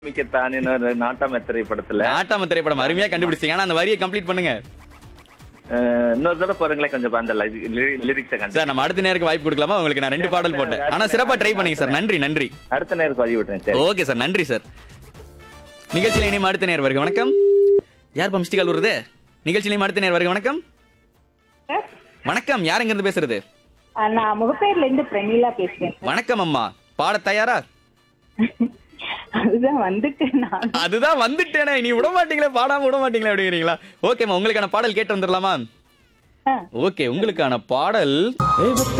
மிக்கத்தானின்னு ஒரு நாட்டாம திரைப்படத்துல நாட்டாம திரைப்படம் அருமையா கண்டுபிடிச்சீங்க ஆனா அந்த வரியை கம்ப்ளீட் பண்ணுங்க அஹ், இன்னொரு தடவை போறீங்களே கொஞ்சம் அந்த லிரிக்ஸை கண்டு சார் நம்ம அடுத்த நேருக்கு வாய்ப்பு கொடுக்கலாமா உங்களுக்கு நான் ரெண்டு பாடல் போட்டேன் ஆனா சிறப்பா ட்ரை பண்ணீங்க சார் நன்றி நன்றி அடுத்த நேரம் பதிவு விட்டுறேன் சரி ஓகே சார் நன்றி சார் நிகழ்ச்சியில் இனிமே அடுத்த நேர் வருக வணக்கம் யார் பம்ஸ்டி கால் வருது நிகழ்ச்சியிலையும் அடுத்த நேர் வருக வணக்கம் சார், வணக்கம் யார் இருந்து பேசுறது ஆ, நான் முகப்பேர்ல இருந்து பிரமிளா பேசுறேன் வணக்கம் அம்மா பாட தயாரா அதுதான் வந்துட்டு நான் அதுதான் வந்துட்டேனே நீ விட மாட்டீங்களே பாடாம விட மாட்டீங்களே அப்படிங்கிறீங்களா ஓகேம்மா உங்களுக்கான பாடல் கேட்டு வந்துடலாமா ஆ. ஓகே உங்களுக்கான பாடல்